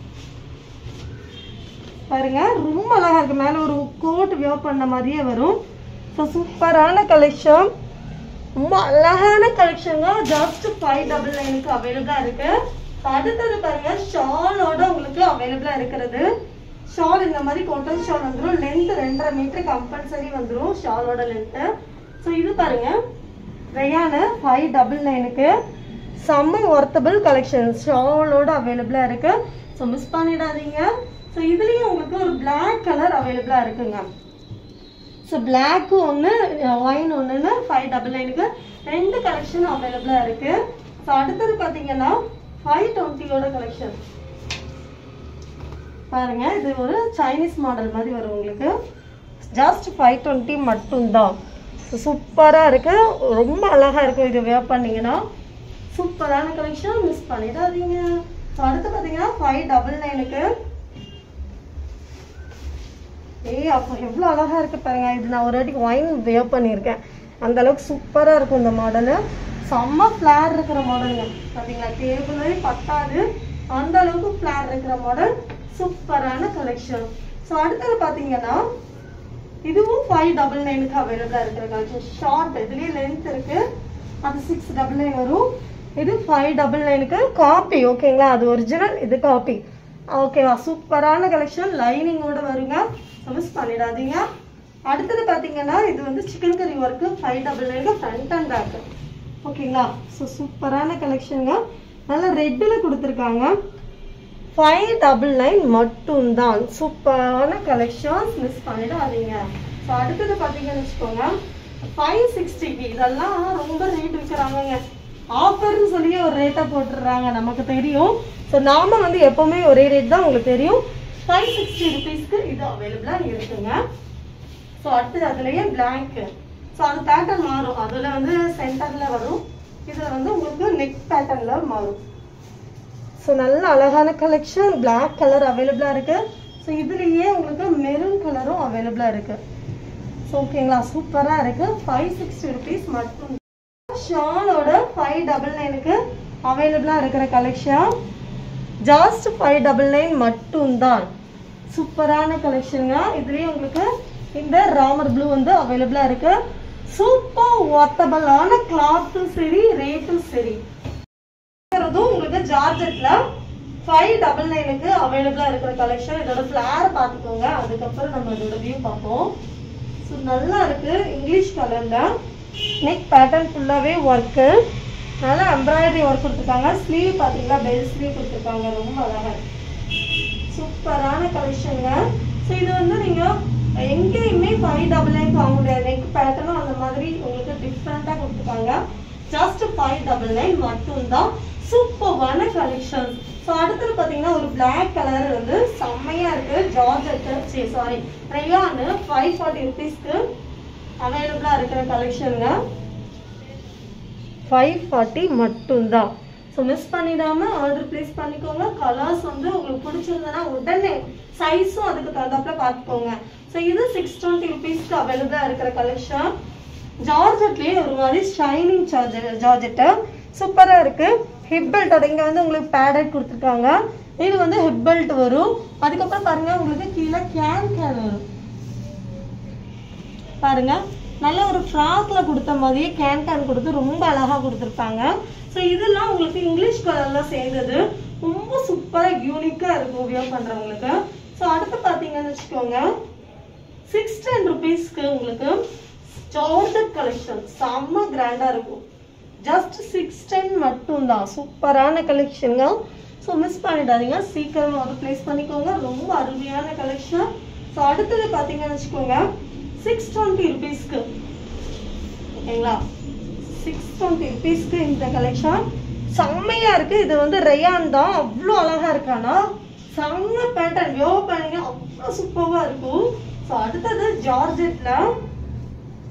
பாருங்க ரொம்ப அழகா இருக்கு மேலே ஒரு கோட் வியர் பண்ண மாதிரியே வரும் ஸோ சூப்பரான கலெக்ஷன் ரொம்ப அழகான கலெக்ஷனுங்க ஜஸ்ட் ஃபைவ் டபுள் நைனுக்கு அவைலபிளாக இருக்கு So அடுத்தது பாருங்க ஷாலோட உங்களுக்கு அவைலபிளாக இருக்கிறது ஷால் இந்த மாதிரி காட்டன் ஷால் வந்துடும் லென்த் ரெண்டரை மீட்டர் கம்பல்சரி வந்துடும் ஷாலோட லென்த்து ஸோ இது பாருங்க ரயானு ஃபைவ் டபுள் நைனுக்கு செம்ம ஒர்த்தபிள் கலெக்ஷன் ஷாலோட அவைலபிளாக இருக்கு ஸோ மிஸ் பண்ணிடாதீங்க ஸோ இதுலேயும் உங்களுக்கு ஒரு Black கலர் அவைலபிளாக இருக்குங்க ஸோ பிளாக்கு ஒன்று ஒயின் ஒன்றுன்னு ஃபைவ் டபுள் நைனுக்கு ரெண்டு கலெக்ஷன் அவைலபிளாக இருக்கு ஸோ அடுத்தது பார்த்தீங்கன்னா ஃபைவ் டுவெண்ட்டியோட கலெக்ஷன் பாருங்க இது ஒரு சைனீஸ் மாடல் மாதிரி வரும் உங்களுக்கு ஜஸ்ட் ஃபைவ் டுவெண்ட்டி மட்டும்தான் சூப்பராக இருக்கு ரொம்ப அழகாக இருக்கும் இது வேர் பண்ணீங்கன்னா சூப்பரான கலெக்ஷன் மிஸ் பண்ணிடாதீங்க ஸோ அடுத்து பார்த்தீங்கன்னா ஃபைவ் டபுள் நைனுக்கு ஏய் அப்போ எவ்வளோ அழகா இருக்கு பாருங்க இது நான் ஒரு வாட்டி ஒயின் வேர் பண்ணியிருக்கேன் அந்த அளவுக்கு சூப்பராக இருக்கும் இந்த மாடலு செம்ம ஃப்ளார் இருக்கிற மாடலுங்க பார்த்தீங்களா டேபிளே பத்தாது அந்த அளவுக்கு ஃப்ளார் இருக்கிற மாடல் சூப்பரான கலெக்ஷன் ஸோ அடுத்தது பார்த்தீங்கன்னா இதுவும் ஃபைவ் டபுள் நைனுக்கு அவைலபிளாக இருக்கிற கலெக்ஷன் ஷார்ட் இதுலேயே லென்த் இருக்கு அது சிக்ஸ் டபுள் நைன் வரும் இது ஃபைவ் டபுள் நைனுக்கு காப்பி ஓகேங்களா அது ஒரிஜினல் இது காப்பி ஓகேவா சூப்பரான கலெக்ஷன் லைனிங்கோட வருங்க மிஸ் பண்ணிடாதீங்க அடுத்தது பார்த்தீங்கன்னா இது வந்து chikankari work five double நைனுக்கு ஃப்ரண்ட் அண்ட் பேக் ஓகேங்களா ஸோ சூப்பரான கலெக்ஷனுங்க நல்லா ரெட்டில் கொடுத்துருக்காங்க ஃபைவ் டபுள் நைன் மட்டும்தான் சூப்பரான கலெக்ஷன்ஸ் மிஸ் பண்ணிடாதீங்க ஸோ அடுத்தது பார்த்தீங்கன்னு வச்சுக்கோங்க ஃபைவ் சிக்ஸ்டிக்கு இதெல்லாம் ரொம்ப ரேட் விற்கிறாங்கங்க ஆஃபர்னு சொல்லி ஒரு ரேட்டை போட்டுடுறாங்க நமக்கு தெரியும் ஸோ நாம வந்து எப்பவுமே ஒரே ரேட் தான் உங்களுக்கு தெரியும் ஃபைவ் சிக்ஸ்டி ருபீஸ்க்கு இது அவைலபிளாக இருக்குங்க ஸோ அடுத்தது அதுலயே blank ஸோ அது பேட்டர்ன் மாறும் அதில் வந்து சென்டரில் வரும் இதில் வந்து உங்களுக்கு நெக் பேட்டர்னில் மாறும் ஸோ நல்ல அழகான கலெக்ஷன் Black கலர் அவைலபிளாக இருக்கு ஸோ இதுலேயே உங்களுக்கு மெரூன் கலரும் அவைலபிளாக இருக்கு ஸோ ஓகேங்களா சூப்பராக இருக்கு ஃபைவ் சிக்ஸ்டி ருபீஸ் மட்டும் ஷாலோட ஃபைவ் டபுள் நைனுக்கு அவைலபிளாக இருக்கிற collection just five double nine மட்டும்தான் சூப்பரான கலெக்ஷனுங்க இதுலேயே உங்களுக்கு இந்த ராமர் ப்ளூ வந்து அவைலபிளாக இருக்கு சூப்பர் ஒர்த்தபிளான கிளாத்தும் சரி ரேட்டும் சரி இருக்கிறதும் உங்களுக்கு ஜார்ஜெட்ல ஃபைவ் டபுள் நைனுக்கு அவைலபிளா இருக்கிற கலெக்ஷன் இதோட ஃபிளார் பார்த்துக்கோங்க அதுக்கப்புறம் நம்ம இதோட வியூ பார்ப்போம் ஸோ நல்லா இருக்கு இங்கிலீஷ் கலர்ல நெக் பேட்டர்ன் ஃபுல்லாவே ஒர்க்கு நல்லா எம்ப்ராய்டரி ஒர்க் கொடுத்துருக்காங்க ஸ்லீவ் பார்த்தீங்களா பெல் ஸ்லீவ் கொடுத்துருக்காங்க ரொம்ப அழகா இருக்கு சூப்பரான கலெக்ஷனுங்க ஸோ இது வந்து நீங்க எங்கேயுமே ஃபைவ் டபுள் நைன் வாங்க முடியாது நெக் பேட்டர்னும் அந்த மாதிரி உங்களுக்கு டிஃப்ரெண்ட்டாக கொடுத்துருக்காங்க ஜஸ்ட் ஃபைவ் டபுள் நைன் மட்டும்தான் சூப்பரான கலெக்ஷன் ஸோ அடுத்தது பார்த்தீங்கன்னா ஒரு Black கலர் வந்து செம்மையா இருக்கு ஜார்ஜெட்டு சரி சாரி ரயானு ஃபைவ் ஃபார்ட்டி ருபீஸ்க்கு அவைலபிளாக இருக்கிற கலெக்ஷனுங்க ஃபைவ் ஃபார்ட்டி மட்டும்தான் ஸோ மிஸ் பண்ணிடாம ஆர்டர் ப்ளேஸ் பண்ணிக்கோங்க கலர்ஸ் வந்து உங்களுக்கு பிடிச்சிருந்ததுன்னா உடனே சைஸும் அதுக்கு தகுந்தாப்புல பார்த்துக்கோங்க ஸோ இது சிக்ஸ் டுவெண்ட்டி ருபீஸ்க்கு அவைலபிளாக இருக்கிற கலெக்ஷன் ஜார்ஜெட்லேயே ஒரு மாதிரி ஷைனிங் சார்ஜர் ஜார்ஜெட்டு சூப்பராக இருக்கு ஹிப் பெல்ட்டோட இங்கே வந்து உங்களுக்கு பேடட் கொடுத்துருக்காங்க இது வந்து ஹிப் பெல்ட் வரும் அதுக்கப்புறம் பாருங்க உங்களுக்கு கீழே கேன் கேன் வரும் பாருங்க நல்ல ஒரு ஃப்ராக்ல கொடுத்த மாதிரியே கேன் கேன் கொடுத்து ரொம்ப அழகா கொடுத்துருப்பாங்க ஸோ இதெல்லாம் உங்களுக்கு இங்கிலீஷ் கலர்ல சேர்ந்தது ரொம்ப சூப்பரா யூனிக்கா இருக்கும் வியர் பண்றவங்களுக்கு ஸோ அடுத்து பார்த்தீங்கன்னு வச்சுக்கோங்க சிக்ஸ் டென் ருபீஸ்க்கு உங்களுக்கு ஜார்ஜட் கலெக்ஷன் செம்ம கிராண்டா இருக்கும் ஜஸ்ட் சிக்ஸ் டென் மட்டும்தான் சூப்பரான கலெக்ஷனுங்க ஸோ மிஸ் பண்ணிடாதீங்க சீக்கிரம் ஒரு ப்ளேஸ் பண்ணிக்கோங்க ரொம்ப அருமையான கலெக்ஷன் ஸோ அடுத்தது பார்த்தீங்கன்னு வச்சுக்கோங்க சிக்ஸ் டுவெண்ட்டி ருபீஸ்க்கு ஓகேங்களா சிக்ஸ் டுவெண்ட்டி ருபீஸ்க்கு இந்த கலெக்ஷன் செம்மையா இருக்கு இது வந்து ரயான் தான் அவ்வளோ அழகா இருக்கானா செம்ம பேட்டர்ன் யோ பண்ணுங்க அவ்வளோ சூப்பராக இருக்கும் ஸோ அடுத்தது ஜார்ஜெட்ல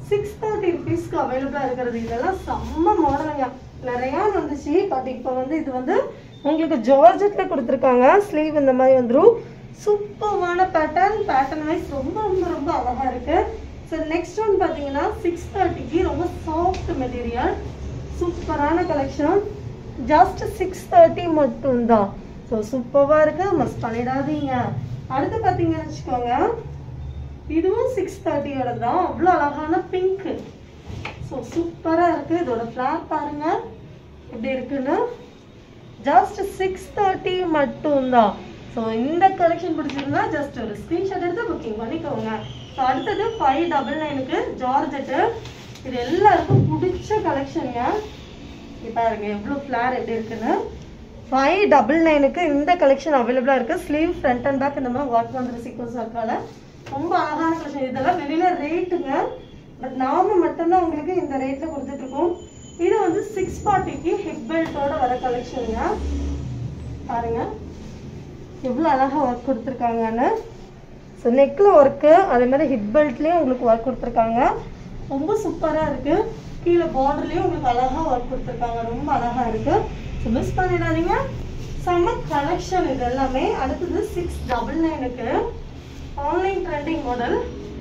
சிக்ஸ் தேர்ட்டி ருபீஸ்க்கு அவைலபிளா இருக்கிறது இதெல்லாம் செம்ம மாடலுங்க நிறைய வந்துச்சு பட் இப்போ வந்து இது வந்து உங்களுக்கு ஜார்ஜெட்ல கொடுத்துருக்காங்க ஸ்லீவ் இந்த மாதிரி வந்துடும் சூப்பர்வான பேட்டர்ன் பேட்டர்ன் வைஸ் ரொம்ப ரொம்ப ரொம்ப அழகா இருக்கு ஸோ நெக்ஸ்ட் ஒன் பார்த்தீங்கன்னா சிக்ஸ் தேர்ட்டிக்கு ரொம்ப சாஃப்ட் மெட்டீரியல் சூப்பரான கலெக்ஷன் ஜஸ்ட் சிக்ஸ் தேர்ட்டி மட்டும்தான் ஸோ சூப்பராக இருக்கு மிஸ் பண்ணிடாதீங்க அடுத்து பார்த்தீங்கன்னு வச்சுக்கோங்க இதுவும் சிக்ஸ் தேர்ட்டியோட தான் அவ்வளோ அழகான பிங்க்கு ஸோ சூப்பராக இருக்கு இதோட ஃப்ளார் பாருங்க எப்படி இருக்குன்னு ஜஸ்ட் சிக்ஸ் தேர்ட்டி மட்டும்தான் ஸோ இந்த கலெக்ஷன் பிடிச்சிருந்தா ஜஸ்ட் ஒரு ஸ்க்ரீன்ஷாட் எடுத்து புக்கிங் பண்ணிக்கோங்க ஸோ அடுத்தது ஃபைவ் டபுள் நைனுக்கு ஜார்ஜெட்டு இது எல்லாருக்கும் பிடிச்ச கலெக்ஷனுங்க இங்க பாருங்க எவ்வளோ ஃப்ளார் எப்படி இருக்குன்னு ஃபைவ் டபுள் நைனுக்கு இந்த கலெக்ஷன் அவைலபிளாக இருக்குது ஸ்லீவ் ஃப்ரண்ட் அண்ட் பேக் இந்த மாதிரி ஒர்க் பண்ணுற சீக்வன்ஸ் ஒர்க்கால ரொம்ப அழகான கலெக்ஷன் இதெல்லாம் வெளியில ரேட்டுங்க பட் நாம மட்டும்தான் உங்களுக்கு இந்த ரேட்ல கொடுத்துட்டு இருக்கோம் இது வந்து சிக்ஸ் ஃபார்ட்டிக்கு ஹிப் பெல்ட்டோட வர கலெக்ஷனுங்க பாருங்க எவ்வளோ அழகா ஒர்க் கொடுத்துருக்காங்கன்னு ஸோ நெக்கில் ஒர்க்கு அதே மாதிரி ஹிப் பெல்ட்லேயும் உங்களுக்கு ஒர்க் கொடுத்துருக்காங்க ரொம்ப சூப்பராக இருக்கு கீழே பார்டர்லேயும் உங்களுக்கு அழகா ஒர்க் கொடுத்துருக்காங்க ரொம்ப அழகா இருக்கு ஸோ மிஸ் பண்ணிடாதீங்க செம்ம கலெக்ஷன் இது எல்லாமே அடுத்தது சிக்ஸ் டபுள் நைனுக்கு ஆன்லைன் ட்ரெண்டிங் மாடல்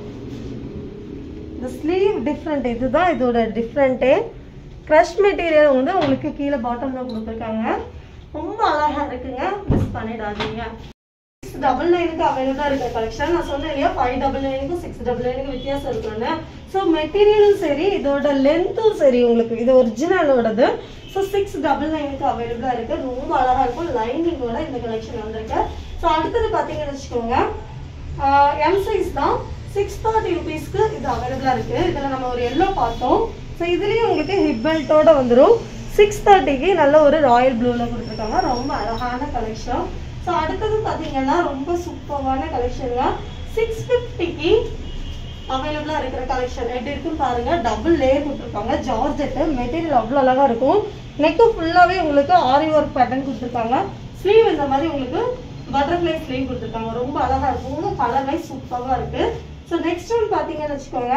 இந்த ஸ்லீவ் டிஃப்ரெண்ட் இதுதான் இதோட டிஃப்ரெண்ட்டே க்ரஷ் மெட்டீரியல் வந்து உங்களுக்கு கீழே பாட்டம்ல கொடுத்துருக்காங்க ரொம்ப அழகா இருக்குங்க மிஸ் பண்ணிடாதீங்க சிக்ஸ் டபுள் நைனுக்கு அவைலபிளாக இருக்க கலெக்ஷன் நான் சொன்னேன் இல்லையா ஃபைவ் டபுள் நைனுக்கும் சிக்ஸ் டபுள் நைனுக்கு வித்தியாசம் இருக்குன்னு ஸோ மெட்டீரியலும் சரி இதோட லென்த்தும் சரி உங்களுக்கு இது ஒரிஜினலோடது ஸோ சிக்ஸ் டபுள் நைனுக்கு அவைலபிளாக இருக்கு ரொம்ப அழகா இருக்கும் லைனிங்கோட இந்த கலெக்ஷன் வந்திருக்கு ஸோ அடுத்தது பார்த்தீங்கன்னு வச்சுக்கோங்க எம் சைஸ் தான் சிக்ஸ் தேர்ட்டி ருபீஸ்க்கு இது அவைலபிளாக இருக்கு இதில் நம்ம ஒரு எல்லோ பார்த்தோம் ஸோ இதுலேயும் உங்களுக்கு ஹிப் பெல்ட்டோட வந்துடும் சிக்ஸ் தேர்ட்டிக்கு நல்ல ஒரு ராயல் ப்ளூவில் கொடுத்துருக்காங்க ரொம்ப அழகான கலெக்ஷன் ஸோ அடுத்தது பார்த்தீங்கன்னா ரொம்ப சூப்பரான கலெக்ஷனுங்க சிக்ஸ் ஃபிஃப்டிக்கு அவைலபிளாக இருக்கிற கலெக்ஷன் எப்படி இருக்குன்னு பாருங்க டபுள் லேயர் கொடுத்துருக்காங்க ஜார்ஜெட்டு மெட்டீரியல் அவ்வளோ அழகா இருக்கும் நெக்கு ஃபுல்லாகவே உங்களுக்கு ஆரி ஒர்க் பேட்டர்ன் கொடுத்துருக்காங்க ஸ்லீவ் இந்த மாதிரி உங்களுக்கு பட்டர்ஃப்ளை ஸ்லீவ் கொடுத்துருக்காங்க ரொம்ப அழகா இருக்கும் கலர் வைஸ் சூப்பராக இருக்கு ஸோ நெக்ஸ்ட் ஒன் பார்த்தீங்கன்னு வச்சுக்கோங்க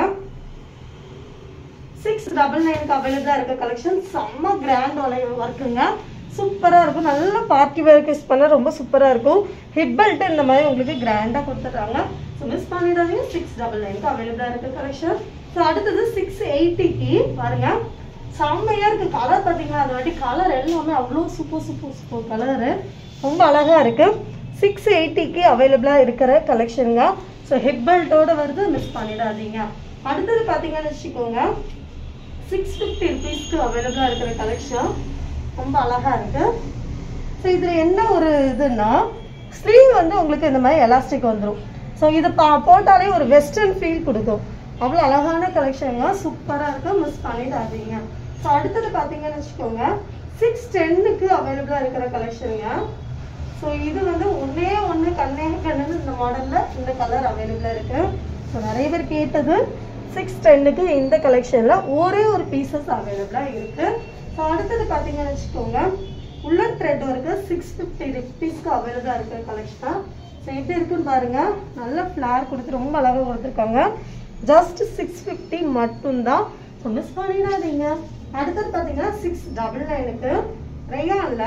சிக்ஸ் டபுள் நைனுக்கு அவைலபிளாக இருக்க கலெக்ஷன் செம்ம கிராண்ட் ஒர்க்குங்க சூப்பராக இருக்கும் நல்ல பார்ட்டி வேர்க்கு யூஸ் பண்ண ரொம்ப சூப்பராக இருக்கும் ஹிப் பெல்ட் இந்த மாதிரி உங்களுக்கு கிராண்டாக கொடுத்துட்றாங்க ஸோ மிஸ் பண்ணிடாதீங்க சிக்ஸ் டபுள் நைனுக்கு அவைலபிளாக இருக்க கலெக்ஷன் ஸோ அடுத்தது சிக்ஸ் எயிட்டிக்கு பாருங்க செம்மையாக இருக்கு கலர் பார்த்தீங்கன்னா அது வாட்டி கலர் எல்லாமே அவ்வளோ சூப்பர் சூப்பர் சூப்பர் கலரு ரொம்ப அழகா இருக்கு சிக்ஸ் எயிட்டிக்கு அவைலபிளாக இருக்கிற கலெக்ஷனுங்க ஸோ ஹிப் பெல்ட்டோட வருது மிஸ் பண்ணிடாதீங்க அடுத்தது பார்த்தீங்கன்னு வச்சுக்கோங்க சிக்ஸ் ஃபிஃப்டி ருபீஸ்க்கு அவைலபிளாக இருக்கிற கலெக்ஷன் ரொம்ப அழகா இருக்கு ஸோ இதில் என்ன ஒரு இதுன்னா ஸ்லீவ் வந்து உங்களுக்கு இந்த மாதிரி எலாஸ்டிக் வந்துடும் ஸோ இது பா போட்டாலே ஒரு வெஸ்டர்ன் ஃபீல் கொடுக்கும் அவ்வளோ அழகான கலெக்ஷனுங்க சூப்பராக இருக்கு மிஸ் பண்ணிடாதீங்க ஸோ அடுத்தது பார்த்தீங்கன்னு வச்சுக்கோங்க சிக்ஸ் டென்னுக்கு அவைலபிளாக இருக்கிற கலெக்ஷனுங்க ஸோ இது வந்து ஒன்னே ஒன்று கண்ணே கண்ணுன்னு இந்த மாடலில் இந்த கலர் அவைலபிளாக இருக்கு ஸோ நிறைய பேர் கேட்டது சிக்ஸ் டென்னுக்கு இந்த கலெக்ஷனில் ஒரே ஒரு பீசஸ் அவைலபிளாக இருக்கு ஸோ அடுத்தது பார்த்தீங்கன்னு வச்சுக்கோங்க உள்ளன் த்ரெட் ஒர்க்கு சிக்ஸ் ஃபிஃப்டி ருபீஸ்க்கு அவைலபிளாக இருக்கிற கலெக்ஷன் ஸோ எப்படி இருக்குன்னு பாருங்க நல்ல ஃப்ளார் கொடுத்து ரொம்ப அழகாக கொடுத்துருக்காங்க ஜஸ்ட் சிக்ஸ் ஃபிஃப்டி மட்டும்தான் ஸோ மிஸ் பண்ணிடாதீங்க அடுத்தது பார்த்தீங்கன்னா சிக்ஸ் டபுள் நைனுக்கு ரேயானில்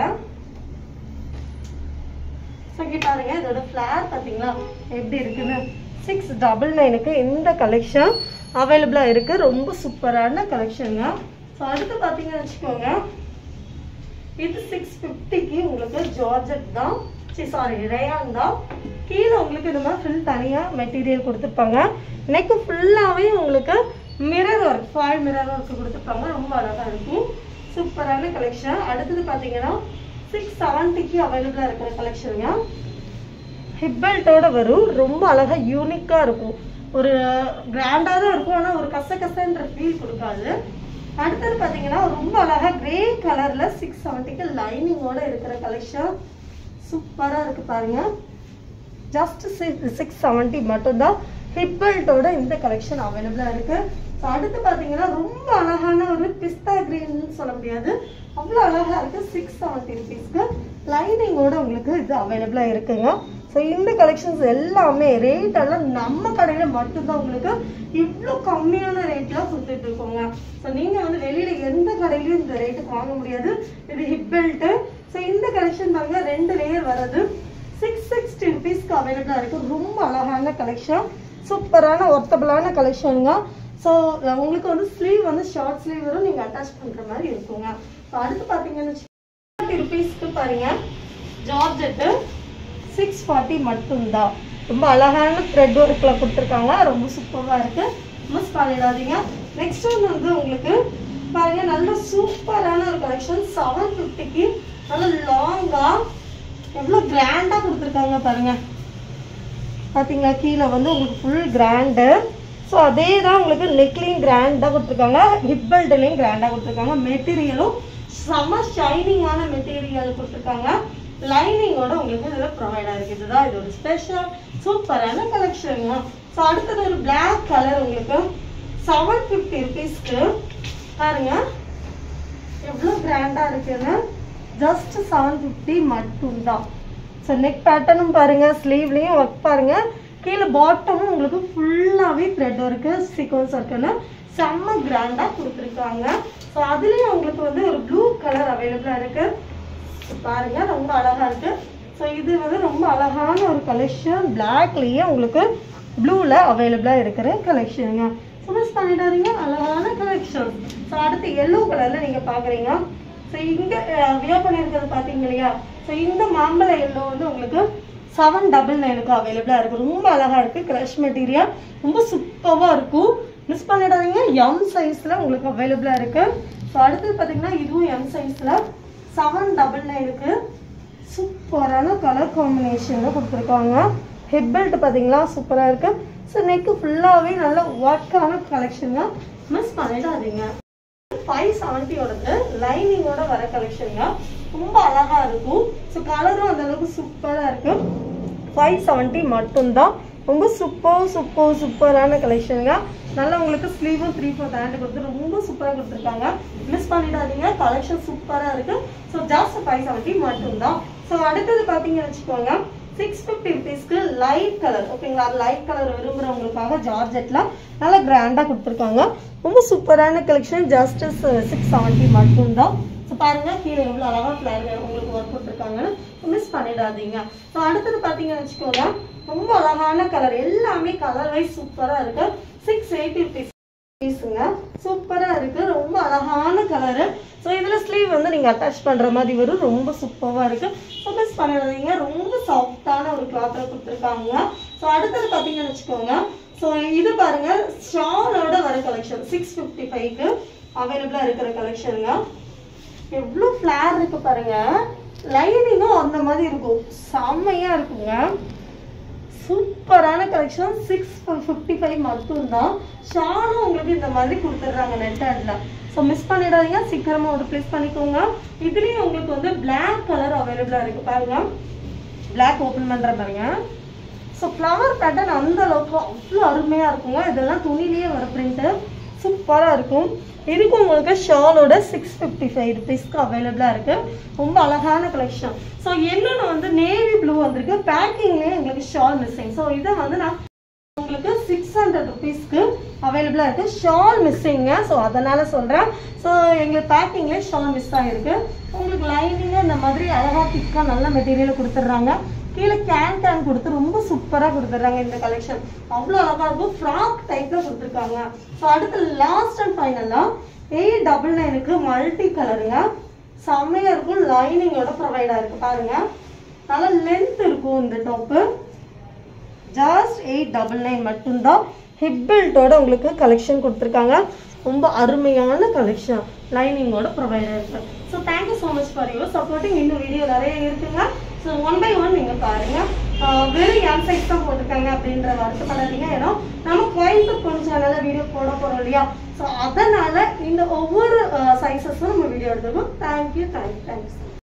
ஸோ இங்கே பாருங்க இதோட ஃப்ளார் பார்த்தீங்களா எப்படி இருக்குன்னு சிக்ஸ் டபுள் நைனுக்கு இந்த கலெக்ஷன் அவைலபிளாக இருக்கு ரொம்ப சூப்பரான கலெக்ஷனுங்க ஸோ அடுத்து பார்த்தீங்கன்னு வச்சுக்கோங்க இது சிக்ஸ் ஃபிஃப்டிக்கு உங்களுக்கு ஜார்ஜெட் தான் சரி சாரி ரேயான் தான் கீழே உங்களுக்கு இந்த மாதிரி ஃபுல் தனியாக மெட்டீரியல் கொடுத்துருப்பாங்க நெக்கு ஃபுல்லாகவே உங்களுக்கு mirror work foil mirror work கொடுத்துருப்பாங்க ரொம்ப அழகாக இருக்கும் சூப்பரான கலெக்ஷன் அடுத்தது பார்த்தீங்கன்னா சிக்ஸ் செவன்ட்டிக்கு அவைலபிளாக இருக்கிற கலெக்ஷனுங்க ஹிப் பெல்ட்டோட வரும் ரொம்ப அழகா யூனிக்கா இருக்கும் ஒரு கிராண்டாக தான் இருக்கும் ஆனால் ஒரு கச கசன்ற ஃபீல் கொடுக்காது அடுத்தது பார்த்தீங்கன்னா ரொம்ப அழகா கிரே கலர்ல சிக்ஸ் செவன்ட்டிக்கு லைனிங்கோட இருக்கிற கலெக்ஷன் சூப்பரா இருக்கு பாருங்க ஜஸ்ட் சிக்ஸ் செவன்ட்டி மட்டும்தான் ஹிப் பெல்ட்டோட இந்த கலெக்ஷன் அவைலபிளாக இருக்கு ஸோ அடுத்து பார்த்தீங்கன்னா ரொம்ப அழகான ஒரு பிஸ்தா கிரீன்னு சொல்ல முடியாது அவ்வளோ அழகா இருக்கு சிக்ஸ் செவன்ட்டி ருபீஸ்க்கு லைனிங்கோட உங்களுக்கு இது அவைலபிளாக இருக்குங்க ஸோ ஸோ இந்த கலெக்ஷன்ஸ் எல்லாமே ரேட் எல்லாம் நம்ம கடையில் மட்டும்தான் உங்களுக்கு இவ்வளோ கம்மியான ரேட்டில் கொடுத்துட்டு இருக்கோங்க ஸோ நீங்கள் வந்து வெளியில் எந்த கடையிலையும் இந்த ரேட்டுக்கு வாங்க முடியாது இது ஹிப் பெல்ட்டு ஸோ இந்த கலெக்ஷன் பாருங்க ரெண்டு லேயர் வருது சிக்ஸ் சிக்ஸ்டி ருபீஸ்க்கு அவைலபிளாக இருக்குது ரொம்ப அழகான கலெக்ஷன் சூப்பரான ஒர்த்தபிளான கலெக்ஷனுங்க ஸோ உங்களுக்கு வந்து ஸ்லீவ் வந்து ஷார்ட் ஸ்லீவ் வரும் நீங்கள் அட்டாச் பண்ணுற மாதிரி இருக்குங்க ஸோ அடுத்து பார்த்தீங்கன்னு ஃபார்ட்டி ருபீஸ்க்கு பாருங்க ஜார்ஜெட்டு சிக்ஸ் ஃபார்ட்டி மட்டும்தான் ரொம்ப அழகான த்ரெட் ஒர்க்கில் கொடுத்துருக்காங்க ரொம்ப சூப்பராக இருக்கு மிஸ் பண்ணிடாதீங்க நெக்ஸ்ட் ஒன் வந்து உங்களுக்கு பாருங்க நல்ல சூப்பரான ஒரு கலெக்ஷன் செவன் ஃபிஃப்டிக்கு நல்ல லாங்கா எவ்வளோ கிராண்டாக கொடுத்துருக்காங்க பாருங்க பார்த்தீங்களா கீழே வந்து உங்களுக்கு ஃபுல் கிராண்டு ஸோ அதே தான் உங்களுக்கு நெக்லையும் கிராண்டாக கொடுத்துருக்காங்க ஹிப் பெல்ட்லையும் கிராண்டாக கொடுத்துருக்காங்க மெட்டீரியலும் செம்ம ஷைனிங்கான மெட்டீரியல் கொடுத்துருக்காங்க லைனிங்கோட உங்களுக்கு இதில் ப்ரொவைட் ஆயிருக்கு இதுதான் இதோட ஸ்பெஷல் சூப்பரான கலெக்ஷனுங்க ஸோ அடுத்தது ஒரு Black கலர் உங்களுக்கு செவன் ஃபிஃப்டி ருபீஸ்க்கு பாருங்க எவ்வளோ கிராண்டாக இருக்குன்னு ஜஸ்ட் செவன் ஃபிஃப்டி மட்டும்தான் ஸோ நெக் பேட்டர்னும் பாருங்க ஸ்லீவ்லேயும் ஒர்க் பாருங்க கீழே பாட்டமும் உங்களுக்கு ஃபுல்லாகவே த்ரெட் ஒர்க்கு சீக்வன்ஸ் ஒர்க்குன்னு செம்ம கிராண்டாக கொடுத்துருக்காங்க ஸோ அதுலேயும் உங்களுக்கு வந்து ஒரு ப்ளூ கலர் அவைலபிளாக இருக்கு பாருங்க ரொம்ப அழகா இருக்கு ஸோ இது வந்து ரொம்ப அழகான ஒரு கலெக்ஷன் பிளாக்லேயே உங்களுக்கு ப்ளூவில் அவைலபிளாக இருக்கிற கலெக்ஷனுங்க ஸோ மிஸ் பண்ணிடாதீங்க அழகான கலெக்ஷன் ஸோ அடுத்து எல்லோ கலரில் நீங்கள் பார்க்குறீங்க ஸோ இங்கே வியர் பண்ணியிருக்கிறது பார்த்தீங்க இல்லையா ஸோ இந்த மாம்பழ எல்லோ வந்து உங்களுக்கு செவன் டபுள் நைனுக்கு அவைலபிளாக இருக்குது ரொம்ப அழகாக இருக்குது க்ரஷ் மெட்டீரியல் ரொம்ப சூப்பராக இருக்கும் மிஸ் பண்ணிடாதீங்க எம் சைஸில் உங்களுக்கு அவைலபிளாக இருக்குது ஸோ அடுத்தது பார்த்தீங்கன்னா இதுவும் எம் சைஸில் செவன் டபுள் நைனுக்கு சூப்பரான கலர் காம்பினேஷனில் கொடுத்துருக்காங்க ஹெட் பெல்ட் பார்த்தீங்களா சூப்பராக இருக்குது ஸோ நெக்கு ஃபுல்லாகவே நல்ல ஒர்க்கான கலெக்ஷனுங்க மிஸ் பண்ணிடாதீங்க ஃபைவ் செவன்ட்டியோடது லைனிங்கோட வர கலெக்ஷனுங்க ரொம்ப அழகா இருக்கும் ஸோ கலரும் அந்த அளவுக்கு சூப்பராக இருக்கு ஃபைவ் செவன்ட்டி மட்டும்தான் ரொம்ப சூப்பர் சூப்பர் சூப்பரான கலெக்ஷனுங்க நல்லா உங்களுக்கு ஸ்லீவும் த்ரீ ஃபோர்த் ஹேண்ட் கொடுத்து ரொம்ப சூப்பராக கொடுத்துருக்காங்க மிஸ் பண்ணிடாதீங்க கலெக்ஷன் சூப்பராக இருக்கு ஸோ ஜாஸ்ட் ஃபைவ் செவன்ட்டி மட்டும்தான் ஸோ அடுத்தது பார்த்தீங்கன்னு வச்சுக்கோங்க சிக்ஸ் ஃபிஃப்டி ருபீஸ்க்கு லைட் கலர் ஓகேங்களா லைட் கலர் விரும்புகிறவங்களுக்காக ஜார்ஜெட்ல நல்லா கிராண்டாக கொடுத்துருக்காங்க ரொம்ப சூப்பரான கலெக்ஷன் ஜஸ்ட் சிக்ஸ் செவன்ட்டி மட்டும்தான் ஸோ பாருங்க கீழே எவ்வளோ அழகாக ஃப்ளவர் உங்களுக்கு ஒர்க் கொடுத்துருக்காங்கன்னு மிஸ் பண்ணிடாதீங்க ஸோ அடுத்தது பார்த்தீங்கன்னு வச்சுக்கோங்க ரொம்ப அழகான கலர் எல்லாமே கலர் வைஸ் சூப்பராக இருக்கு சிக்ஸ் எயிட்டி ருபீஸ் பீஸுங்க சூப்பராக இருக்கு ரொம்ப அழகான கலரு ஸோ இதில் ஸ்லீவ் வந்து நீங்கள் அட்டாச் பண்ணுற மாதிரி வரும் ரொம்ப சூப்பராக இருக்கு ஸோ மிஸ் பண்ணிடாதீங்க ரொம்ப சாஃப்டான ஒரு கிளாத்தில் கொடுத்துருக்காங்க ஸோ அடுத்தது பார்த்தீங்கன்னு வச்சுக்கோங்க ஸோ இது பாருங்க ஷாலோட வர கலெக்ஷன் சிக்ஸ் ஃபிஃப்டி ஃபைவ்க்கு அவைலபிளாக இருக்கிற கலெக்ஷனுங்க எவ்வளோ ஃப்ளேர் இருக்கு பாருங்க லைனிங்கும் அந்த மாதிரி இருக்கும் செம்மையா இருக்குங்க சூப்பரான கலெக்ஷன் சிக்ஸ் ஃபிஃப்டி ஃபைவ் மட்டும்தான் ஷாலும் உங்களுக்கு இந்த மாதிரி கொடுத்துட்றாங்க நெட் ஆட்ல ஸோ மிஸ் பண்ணிடாதீங்க சீக்கிரமா ஒரு ப்ளேஸ் பண்ணிக்கோங்க இதுலேயும் உங்களுக்கு வந்து Black கலர் அவைலபிளாக இருக்கு பாருங்க Black ஓப்பன் பண்ற பாருங்க ஸோ ஃப்ளவர் பேட்டர்ன் அந்த அளவுக்கு அவ்வளோ அருமையாக இருக்குங்க இதெல்லாம் துணிலேயே வர பிரிண்ட்டு சூப்பராக இருக்கும் இதுக்கும் உங்களுக்கு ஷாலோட சிக்ஸ் ஃபிஃப்டி ஃபைவ் ருபீஸ்க்கு அவைலபிளாக இருக்குது ரொம்ப அழகான கலெக்ஷன் ஸோ என்னென்னு வந்து நேவி ப்ளூ வந்திருக்கு பேக்கிங்லேயே உங்களுக்கு ஷால் மிஸ்ஸிங் ஸோ இதை வந்து நான் உங்களுக்கு சிக்ஸ் ஹண்ட்ரட் ருபீஸ்க்கு அவைலபிளாக இருக்குது ஷால் மிஸ்ஸிங்க ஸோ அதனால் சொல்கிறேன் ஸோ எங்களுக்கு பேக்கிங்லேயே ஷால் மிஸ் ஆகிருக்கு உங்களுக்கு லைனிங்கு இந்த மாதிரி அழகாக திக்காக நல்ல மெட்டீரியல் கொடுத்துட்றாங்க கீழே கேன் கேன் கொடுத்து ரொம்ப சூப்பராக கொடுத்துட்றாங்க இந்த கலெக்ஷன் அவ்வளோ அழகாக இருக்கும் ஃப்ராக் டைப்பில் கொடுத்துருக்காங்க ஸோ அடுத்து லாஸ்ட் அண்ட் ஃபைனலாக எயிட் டபுள் நைனுக்கு மல்டி கலருங்க செம்மையாக இருக்கும் லைனிங்கோட ப்ரொவைடாக இருக்குது பாருங்க நல்லா லென்த் இருக்கும் இந்த top just eight double nine மட்டும்தான் ஹிப் பெல்ட்டோட உங்களுக்கு கலெக்ஷன் கொடுத்துருக்காங்க ரொம்ப அருமையான கலெக்ஷன் லைனிங்கோட ப்ரொவைடர் இருக்கு so thank you so much for your supporting இன்னும் வீடியோ நிறைய இருக்குங்க ஸோ ஒன் பை ஒன் நீங்கள் பாருங்க ஆஹ் வெறும் எம் சைஸ் தான் போட்டிருக்காங்க அப்படின்ற வருத்தப்படாதீங்க ஏன்னா நம்ம கோயம்புத்தூர் பொண்ணு சேனலில் வீடியோ போட போகிறோம் இல்லையா ஸோ அதனால இந்த ஒவ்வொரு சைஸஸும் நம்ம வீடியோ எடுத்துருக்கோம் தேங்க்யூ தேங்க்யூ தேங்க்யூ